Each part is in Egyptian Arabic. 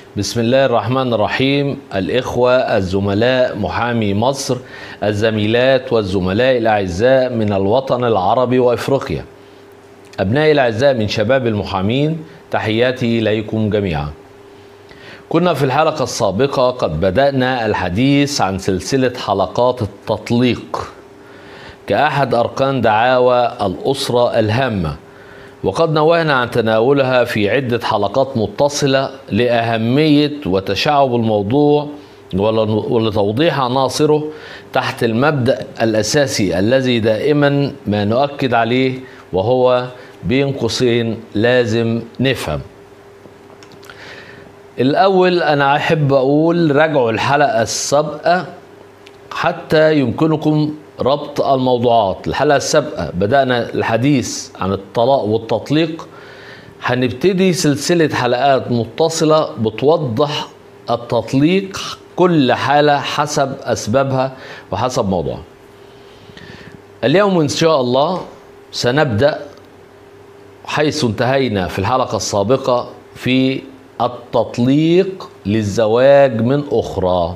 بسم الله الرحمن الرحيم الإخوة الزملاء محامي مصر الزميلات والزملاء الأعزاء من الوطن العربي وإفريقيا أبنائي الأعزاء من شباب المحامين تحياتي إليكم جميعا كنا في الحلقة السابقة قد بدأنا الحديث عن سلسلة حلقات التطليق كأحد أركان دعاوى الأسرة الهامة وقد نوهنا عن تناولها في عدة حلقات متصلة لأهمية وتشعب الموضوع ولتوضيح عناصره تحت المبدأ الأساسي الذي دائما ما نؤكد عليه وهو بين قوسين لازم نفهم الأول أنا أحب أقول راجعوا الحلقة السابقة حتى يمكنكم ربط الموضوعات الحلقة السابقة بدأنا الحديث عن الطلاق والتطليق هنبتدي سلسلة حلقات متصلة بتوضح التطليق كل حالة حسب أسبابها وحسب موضوعها اليوم إن شاء الله سنبدأ حيث انتهينا في الحلقة السابقة في التطليق للزواج من أخرى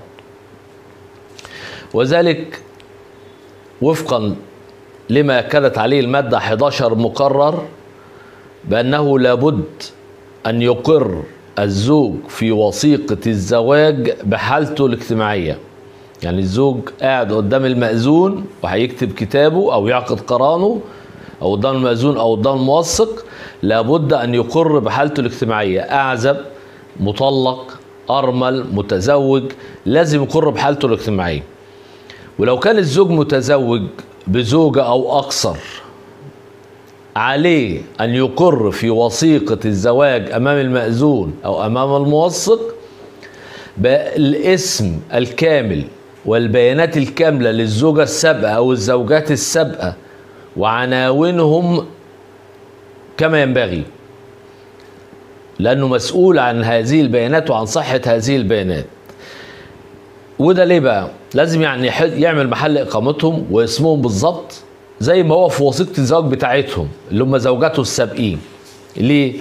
وذلك وفقا لما كانت عليه المادة 11 مقرر بأنه لابد أن يقر الزوج في وثيقة الزواج بحالته الاجتماعية يعني الزوج قاعد قدام المأذون وهيكتب كتابه أو يعقد قرانه أو قدام المأذون أو قدام الموثق لابد أن يقر بحالته الاجتماعية أعزب مطلق أرمل متزوج لازم يقر بحالته الاجتماعية ولو كان الزوج متزوج بزوجة أو أكثر عليه أن يقر في وثيقة الزواج أمام المأذون أو أمام الموثق بالاسم الكامل والبيانات الكاملة للزوجة السابقة أو الزوجات السابقة وعناوينهم كما ينبغي لأنه مسؤول عن هذه البيانات وعن صحة هذه البيانات وده ليه بقى؟ لازم يعني يعمل محل اقامتهم واسمهم بالظبط زي ما هو في وثيقه الزواج بتاعتهم اللي هم زوجاته السابقين. ليه؟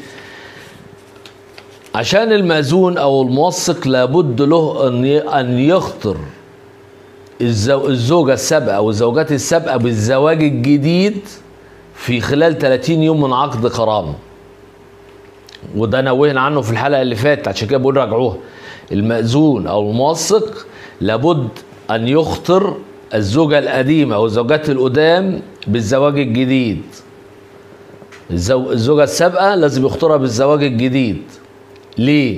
عشان المأذون او الموثق لابد له ان ان يخطر الزوجه السابقه او الزوجات السابقه بالزواج الجديد في خلال 30 يوم من عقد قرانه. وده نوهنا عنه في الحلقه اللي فاتت عشان كده بقول راجعوها. المأذون او الموثق لابد أن يخطر الزوجة القديمة أو الزوجات القدام بالزواج الجديد الزوجة السابقة لازم يخطرها بالزواج الجديد ليه؟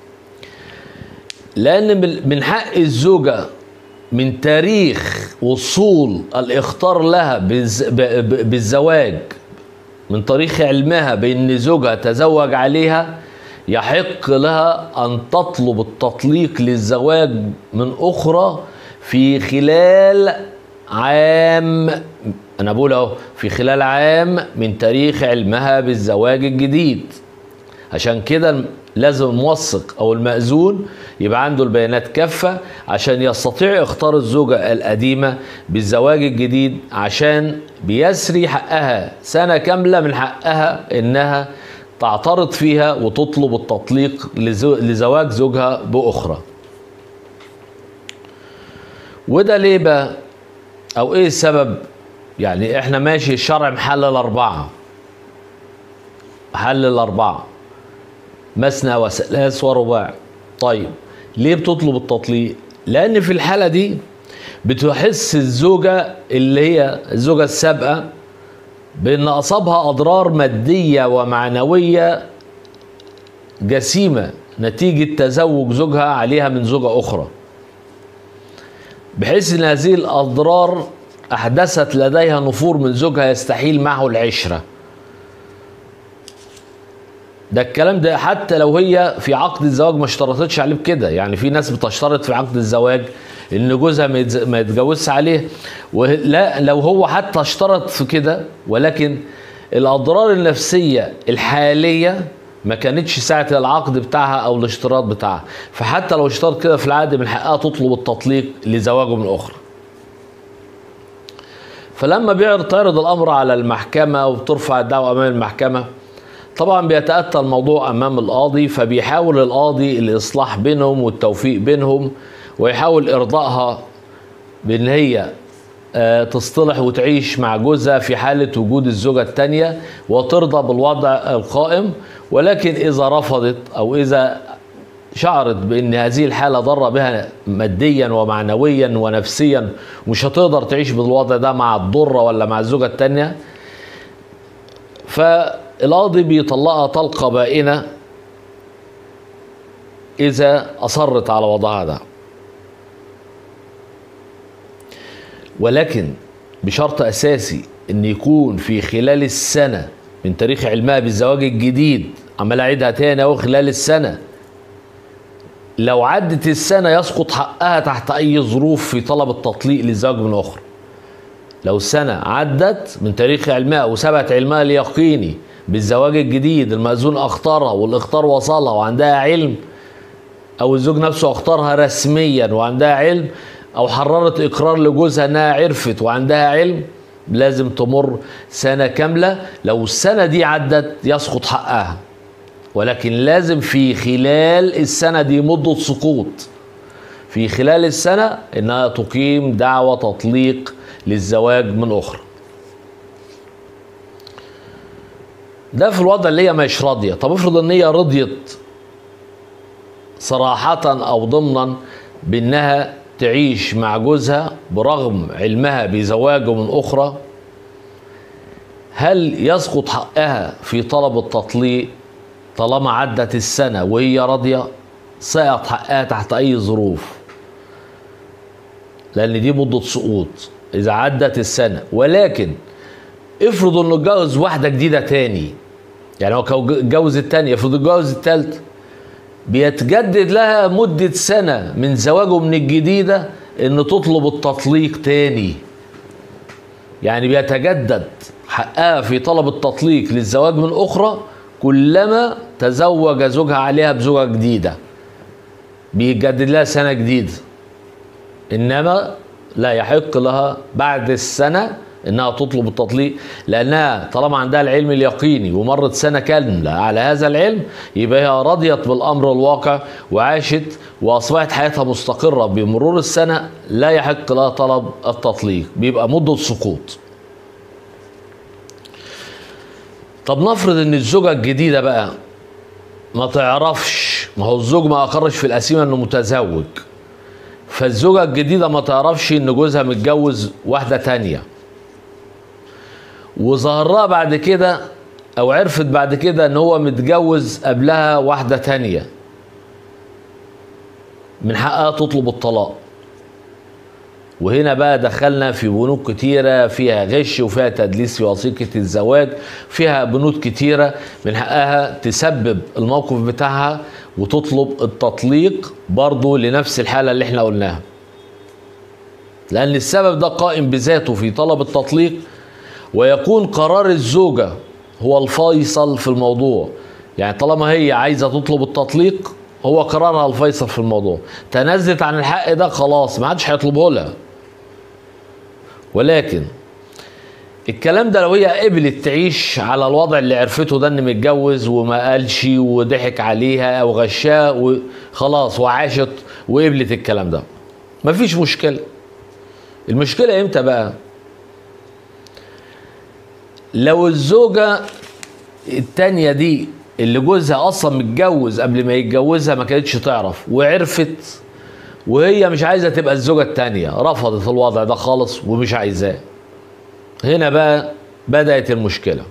لأن من حق الزوجة من تاريخ وصول الإخطار لها بالزواج من تاريخ علمها بأن زوجها تزوج عليها يحق لها أن تطلب التطليق للزواج من أخرى في خلال عام أنا بقول أهو في خلال عام من تاريخ علمها بالزواج الجديد عشان كده لازم الموثق أو المأذون يبقى عنده البيانات كافة عشان يستطيع اختار الزوجة القديمة بالزواج الجديد عشان بيسري حقها سنة كاملة من حقها إنها تعترض فيها وتطلب التطليق لزواج زوجها بأخرى وده ليه بقى أو إيه السبب يعني إحنا ماشي الشرع محلل أربعة محلل أربعة مثنى وثلاث ورباع طيب ليه بتطلب التطليق لأن في الحالة دي بتحس الزوجة اللي هي الزوجة السابقة بأن أصابها أضرار مادية ومعنوية جسيمة نتيجة تزوج زوجها عليها من زوجة أخرى بحيث أن هذه الأضرار أحدثت لديها نفور من زوجها يستحيل معه العشرة ده الكلام ده حتى لو هي في عقد الزواج ما اشترطتش عليه بكده يعني في ناس بتشترط في عقد الزواج ان جوزها ما يتجوزش عليه ولا لو هو حتى اشترط في كده ولكن الاضرار النفسيه الحاليه ما كانتش ساعة العقد بتاعها أو الاشتراط بتاعها فحتى لو اشترط كده في العقد من حقها تطلب التطليق لزواجه من أخرى فلما بيعرض تعرض الأمر على المحكمة وترفع الدعوة أمام المحكمة طبعا بيتأتى الموضوع أمام القاضي فبيحاول القاضي الإصلاح بينهم والتوفيق بينهم ويحاول إرضائها بأن هي آه، تصطلح وتعيش مع جوزها في حالة وجود الزوجة التانية وترضى بالوضع القائم ولكن إذا رفضت أو إذا شعرت بأن هذه الحالة ضر بها ماديا ومعنويا ونفسيا ومش هتقدر تعيش بالوضع ده مع الضرة ولا مع الزوجة التانية فالقاضي بيطلقها طلقة بائنة إذا أصرت على وضعها ده ولكن بشرط أساسي أن يكون في خلال السنة من تاريخ علمها بالزواج الجديد عمال أعيدها تاني أهو خلال السنة لو عدت السنة يسقط حقها تحت أي ظروف في طلب التطليق للزواج من أخرى لو السنة عدت من تاريخ علمها وثبت علمها اليقيني بالزواج الجديد المأذون أختارها والإختار وصلها وعندها علم أو الزوج نفسه أختارها رسميا وعندها علم أو حررت إقرار لجوزها إنها عرفت وعندها علم لازم تمر سنة كاملة لو السنة دي عدت يسقط حقها ولكن لازم في خلال السنة دي مدة سقوط في خلال السنة إنها تقيم دعوة تطليق للزواج من أخرى ده في الوضع اللي هي مش راضية طب افرض ان هي رضيت صراحة او ضمنا بانها تعيش مع جوزها برغم علمها بزواجه من اخرى هل يسقط حقها في طلب التطليق طالما عدت السنة وهي راضية سقط حقها تحت أي ظروف لأن دي مدة سقوط إذا عدت السنة ولكن افرض إنه اتجوز واحدة جديدة تاني يعني هو كان اتجوز التانية افرض اتجوز التالتة بيتجدد لها مدة سنة من زواجه من الجديدة إن تطلب التطليق تاني يعني بيتجدد حقها في طلب التطليق للزواج من أخرى كلما تزوج زوجها عليها بزوجة جديدة بيجدد لها سنة جديدة إنما لا يحق لها بعد السنة إنها تطلب التطليق لأنها طالما عندها العلم اليقيني ومرت سنة كاملة على هذا العلم يبقى هي رضيت بالأمر الواقع وعاشت وأصبحت حياتها مستقرة بمرور السنة لا يحق لها طلب التطليق بيبقى مدة سقوط طب نفرض ان الزوجة الجديدة بقى ما تعرفش ما هو الزوج ما اقرش في القسيمة انه متزوج فالزوجة الجديدة ما تعرفش ان جوزها متجوز واحدة تانية وظهرها بعد كده او عرفت بعد كده ان هو متجوز قبلها واحدة تانية من حقها تطلب الطلاق وهنا بقى دخلنا في بنود كتيرة فيها غش وفيها تدليس في وثيقة الزواج فيها بنود كتيرة من حقها تسبب الموقف بتاعها وتطلب التطليق برضه لنفس الحالة اللي احنا قلناها لأن السبب ده قائم بذاته في طلب التطليق ويكون قرار الزوجة هو الفيصل في الموضوع يعني طالما هي عايزة تطلب التطليق هو قرارها الفيصل في الموضوع تنزلت عن الحق ده خلاص ما عادش هيطلبه لها ولكن الكلام ده لو هي قبلت تعيش على الوضع اللي عرفته ده ان متجوز وما قالش وضحك عليها او غشاها وخلاص وعاشت وقبلت الكلام ده مفيش مشكله المشكله امتى بقى لو الزوجه التانية دي اللي جوزها اصلا متجوز قبل ما يتجوزها ما كانتش تعرف وعرفت وهي مش عايزه تبقى الزوجه التانية رفضت الوضع ده خالص ومش عايزاه هنا بقى بدات المشكله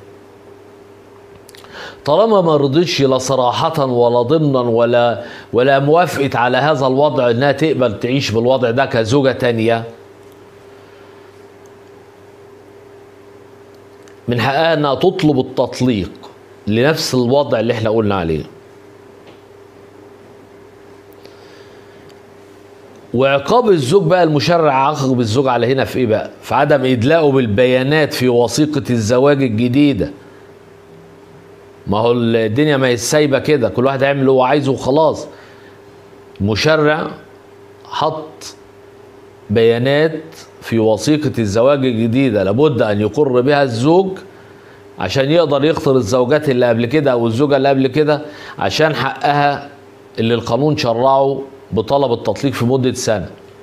طالما ما رضيتش لا صراحة ولا ضمنا ولا ولا موافقت على هذا الوضع انها تقبل تعيش بالوضع ده كزوجة تانية من حقها انها تطلب التطليق لنفس الوضع اللي احنا قلنا عليه وعقاب الزوج بقى المشرع عاقب الزوج على هنا في ايه بقى؟ في عدم ادلاؤه بالبيانات في وثيقة الزواج الجديدة. ما هو الدنيا ما هي سايبة كده، كل واحد هيعمل اللي هو عايزه وخلاص. المشرع حط بيانات في وثيقة الزواج الجديدة لابد أن يقر بها الزوج عشان يقدر يخطر الزوجات اللي قبل كده او الزوجه اللي قبل كده عشان حقها اللي القانون شرعه بطلب التطليق في مده سنه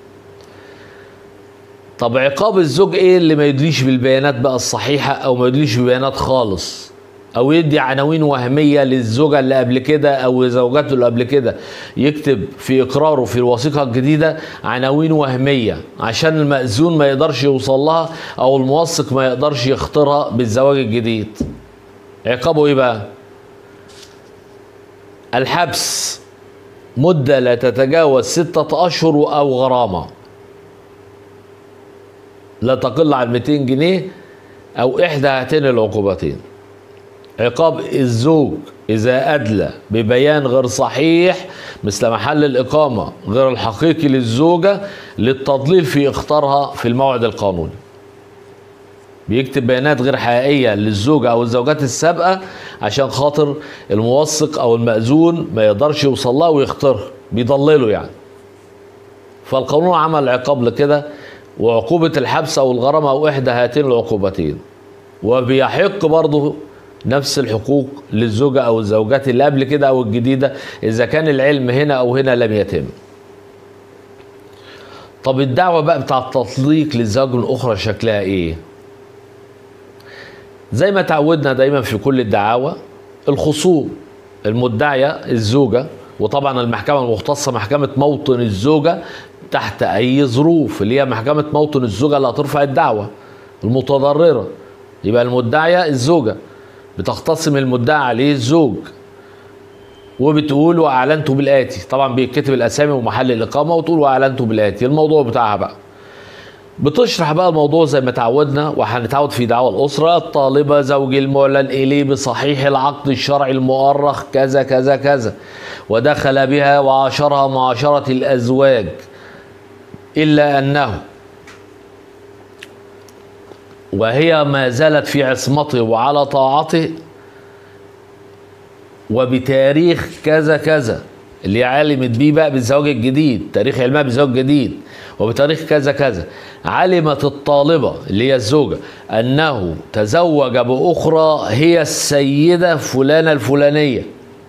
طب عقاب الزوج ايه اللي ما يدليش بالبيانات بقى الصحيحه او ما يدليش ببيانات خالص او يدي عناوين وهميه للزوجه اللي قبل كده او زوجاته اللي قبل كده يكتب في اقراره في الوثيقه الجديده عناوين وهميه عشان المأذون ما يقدرش يوصل لها او الموثق ما يقدرش يختارها بالزواج الجديد عقابه ايه بقى الحبس مدة لا تتجاوز ستة أشهر أو غرامة لا تقل عن 200 جنيه أو إحدى هاتين العقوبتين عقاب الزوج إذا أدلى ببيان غير صحيح مثل محل الإقامة غير الحقيقي للزوجة للتضليل في إختارها في الموعد القانوني بيكتب بيانات غير حقيقية للزوجة أو الزوجات السابقة عشان خاطر الموثق أو المأذون ما يقدرش يوصل لها ويختارها بيضلله يعني فالقانون عمل عقاب لكده وعقوبة الحبس أو الغرامة أو إحدى هاتين العقوبتين وبيحق برضه نفس الحقوق للزوجة أو الزوجات اللي قبل كده أو الجديدة إذا كان العلم هنا أو هنا لم يتم طب الدعوة بقى بتاع التطليق للزوج الأخرى شكلها إيه؟ زي ما تعودنا دايما في كل الدعاوى الخصوم المدعية الزوجة وطبعا المحكمة المختصة محكمة موطن الزوجة تحت أي ظروف اللي هي محكمة موطن الزوجة اللي هترفع الدعوة المتضررة يبقى المدعية الزوجة بتختصم المدعى عليه الزوج وبتقول واعلنت بالاتي طبعا بيتكتب الاسامي ومحل الاقامه وتقول واعلنت بالاتي الموضوع بتاعها بقى بتشرح بقى الموضوع زي ما تعودنا وهنتعود في دعوى الأسرة الطالبة زوج المعلن إليه بصحيح العقد الشرعي المؤرخ كذا كذا كذا ودخل بها وعاشرها معاشرة الأزواج إلا أنه وهي ما زالت في عصمته وعلى طاعته وبتاريخ كذا كذا اللي علمت بيه بقى بالزواج الجديد تاريخ علمها بالزواج الجديد وبتاريخ كذا كذا علمت الطالبة اللي هي الزوجة أنه تزوج بأخرى هي السيدة فلانة الفلانية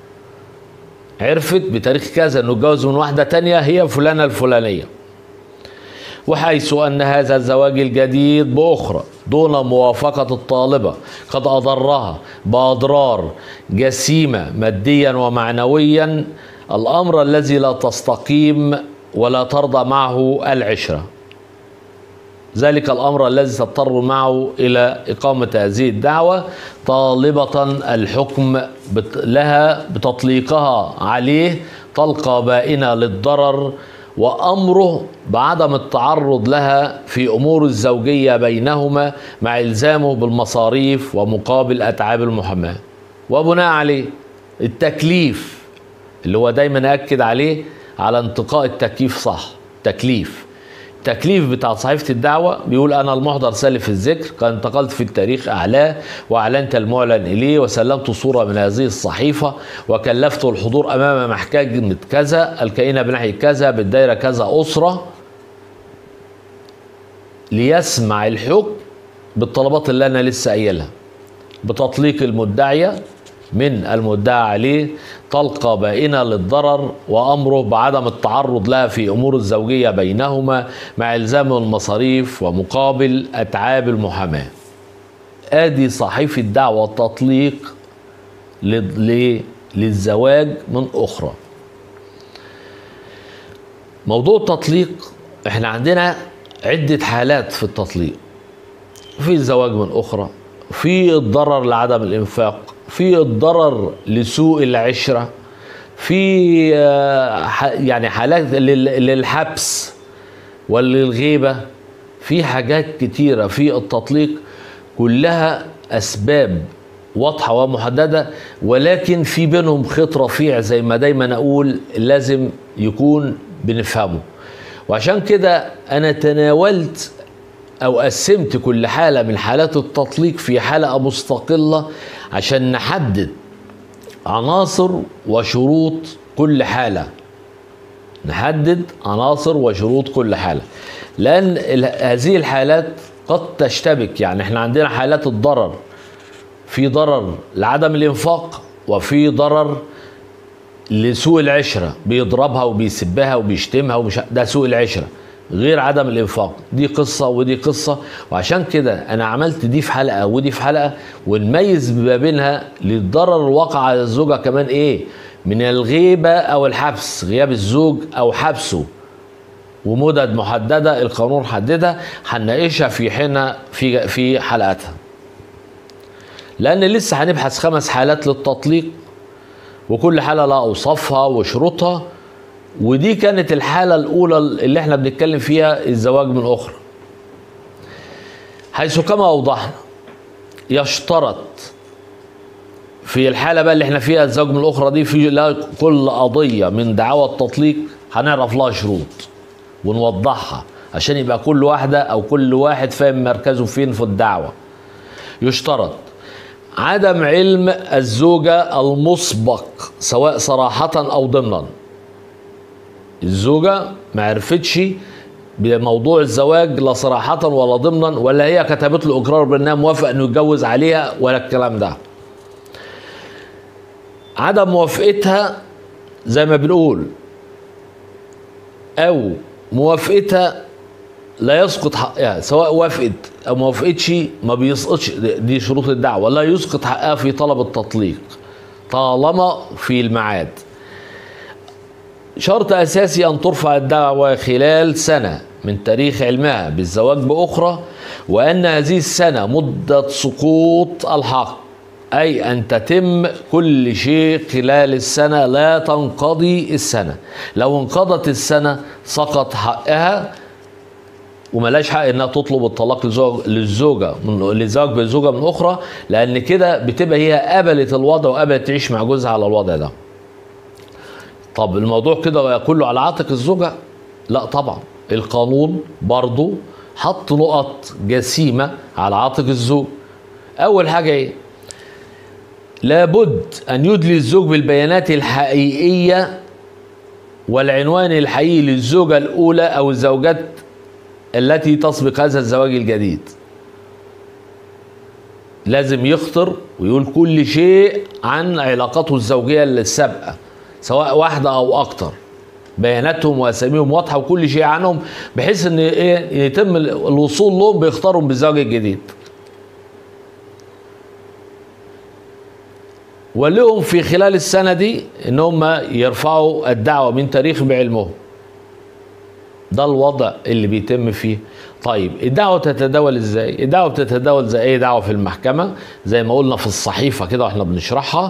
عرفت بتاريخ كذا انه اتجوز من واحدة تانية هي فلانة الفلانية وحيث أن هذا الزواج الجديد بأخرى دون موافقة الطالبة قد أضرها بأضرار جسيمة ماديا ومعنويا الأمر الذي لا تستقيم ولا ترضى معه العشرة ذلك الأمر الذي تضطر معه إلى إقامة هذه الدعوة طالبة الحكم لها بتطليقها عليه طلقة بائنة للضرر وامره بعدم التعرض لها في امور الزوجيه بينهما مع الزامه بالمصاريف ومقابل اتعاب المحاماه وبناء عليه التكليف اللي هو دايما اكد عليه على انتقاء التكليف صح تكليف التكليف بتاع صحيفة الدعوة بيقول أنا المحضر سالف الذكر قد انتقلت في التاريخ أعلاه وأعلنت المعلن إليه وسلمت صورة من هذه الصحيفة وكلفته الحضور أمام محكمة كذا الكائنة بناحية كذا بالدايرة كذا أسرة ليسمع الحكم بالطلبات اللي أنا لسه قايلها بتطليق المدعية من المدعى عليه طلقة بائنة للضرر وأمره بعدم التعرض لها في أمور الزوجية بينهما مع إلزام المصاريف ومقابل أتعاب المحاماة آدي صحيفة دعوة تطليق للزواج من أخرى موضوع التطليق احنا عندنا عدة حالات في التطليق في الزواج من أخرى في الضرر لعدم الإنفاق في الضرر لسوء العشرة في يعني حالات للحبس وللغيبة في حاجات كتيرة في التطليق كلها أسباب واضحة ومحددة ولكن في بينهم خيط رفيع زي ما دايما أقول لازم يكون بنفهمه وعشان كده أنا تناولت أو قسمت كل حالة من حالات التطليق في حلقة مستقلة عشان نحدد عناصر وشروط كل حالة نحدد عناصر وشروط كل حالة لأن هذه الحالات قد تشتبك يعني احنا عندنا حالات الضرر في في ضرر لعدم الانفاق وفي ضرر لسوء العشره بيضربها وبيسبها وبيشتمها ومش ده سوء العشره غير عدم الانفاق دي قصه ودي قصه وعشان كده انا عملت دي في حلقه ودي في حلقه ونميز ما بينها للضرر الواقع على الزوجه كمان ايه من الغيبه او الحبس غياب الزوج او حبسه ومدد محدده القانون حددها هنناقشها في حين في في حلقتها لان لسه هنبحث خمس حالات للتطليق وكل حاله لها اوصافها وشروطها ودي كانت الحاله الاولى اللي احنا بنتكلم فيها الزواج من اخرى حيث كما اوضحنا يشترط في الحاله بقى اللي احنا فيها الزواج من الاخرى دي في لا كل قضيه من دعاوى التطليق هنعرف لها شروط ونوضحها عشان يبقى كل واحده او كل واحد فاهم مركزه فين في الدعوه يشترط عدم علم الزوجه المسبق سواء صراحه او ضمنا الزوجه ما عرفتش بموضوع الزواج لا صراحة ولا ضمنا ولا هي كتبت له إقرار بأنها موافقة إنه يتجوز عليها ولا الكلام ده. عدم موافقتها زي ما بنقول أو موافقتها لا يسقط حقها سواء وافقت أو ما وافقتش ما بيسقطش دي شروط الدعوة لا يسقط حقها في طلب التطليق طالما في الميعاد. شرط أساسي أن ترفع الدعوة خلال سنة من تاريخ علمها بالزواج بأخرى وأن هذه السنة مدة سقوط الحق أي أن تتم كل شيء خلال السنة لا تنقضي السنة لو انقضت السنة سقط حقها وملاش حق انها تطلب الطلاق للزوجه من للزواج بالزوجه من اخرى لان كده بتبقى هي قبلت الوضع وقبلت تعيش مع جوزها على الوضع ده. طب الموضوع كده كله على عاتق الزوجة لا طبعا القانون برضو حط نقط جسيمة على عاتق الزوج أول حاجة إيه لابد أن يدلي الزوج بالبيانات الحقيقية والعنوان الحقيقي للزوجة الأولى أو الزوجات التي تسبق هذا الزواج الجديد لازم يخطر ويقول كل شيء عن علاقته الزوجية السابقة سواء واحدة أو أكتر بياناتهم وأساميهم واضحة وكل شيء عنهم بحيث إن إيه يتم الوصول لهم بيختارهم بالزواج الجديد. ولهم في خلال السنة دي إن هم يرفعوا الدعوة من تاريخ بعلمهم. ده الوضع اللي بيتم فيه. طيب الدعوة تتداول ازاي؟ الدعوة بتتداول زي أي دعوة في المحكمة زي ما قلنا في الصحيفة كده واحنا بنشرحها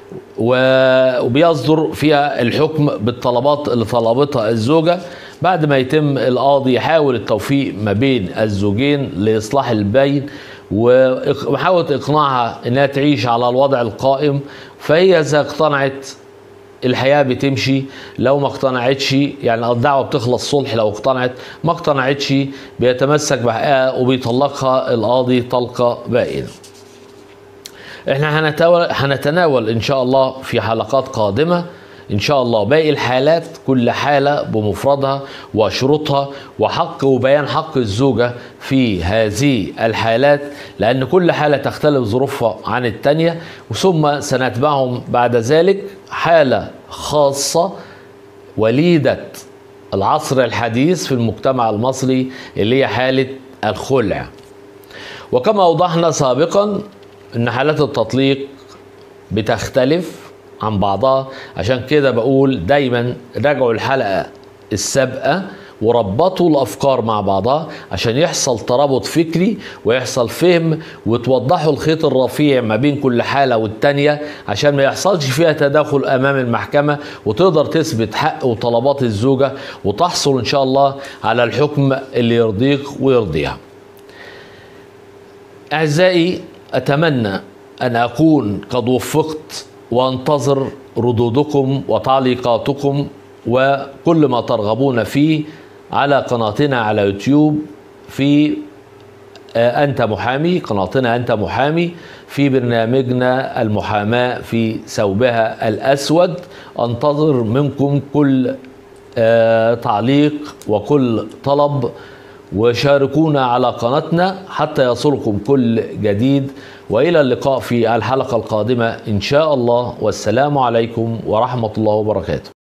وبيصدر فيها الحكم بالطلبات اللي طلبتها الزوجة بعد ما يتم القاضي يحاول التوفيق ما بين الزوجين لإصلاح البين ومحاولة إقناعها إنها تعيش على الوضع القائم فهي إذا اقتنعت الحياة بتمشي لو ما اقتنعتش يعني الدعوة بتخلص صلح لو اقتنعت ما اقتنعتش بيتمسك بحقها وبيطلقها القاضي طلقة بائنة احنا هنتناول, هنتناول ان شاء الله في حلقات قادمه ان شاء الله باقي الحالات كل حاله بمفردها وشروطها وحق وبيان حق الزوجه في هذه الحالات لان كل حاله تختلف ظروفها عن الثانيه ثم سنتبعهم بعد ذلك حاله خاصه وليده العصر الحديث في المجتمع المصري اللي هي حاله الخلع وكما اوضحنا سابقا ان حالات التطليق بتختلف عن بعضها عشان كده بقول دايما راجعوا الحلقه السابقه وربطوا الافكار مع بعضها عشان يحصل ترابط فكري ويحصل فهم وتوضحوا الخيط الرفيع ما بين كل حاله والتانيه عشان ما يحصلش فيها تداخل امام المحكمه وتقدر تثبت حق وطلبات الزوجه وتحصل ان شاء الله على الحكم اللي يرضيك ويرضيها. اعزائي اتمنى ان اكون قد وفقت وانتظر ردودكم وتعليقاتكم وكل ما ترغبون فيه على قناتنا على يوتيوب في أنت محامي قناتنا أنت محامي في برنامجنا المحاماة في ثوبها الأسود أنتظر منكم كل تعليق وكل طلب وشاركونا على قناتنا حتى يصلكم كل جديد والى اللقاء في الحلقه القادمه ان شاء الله والسلام عليكم ورحمه الله وبركاته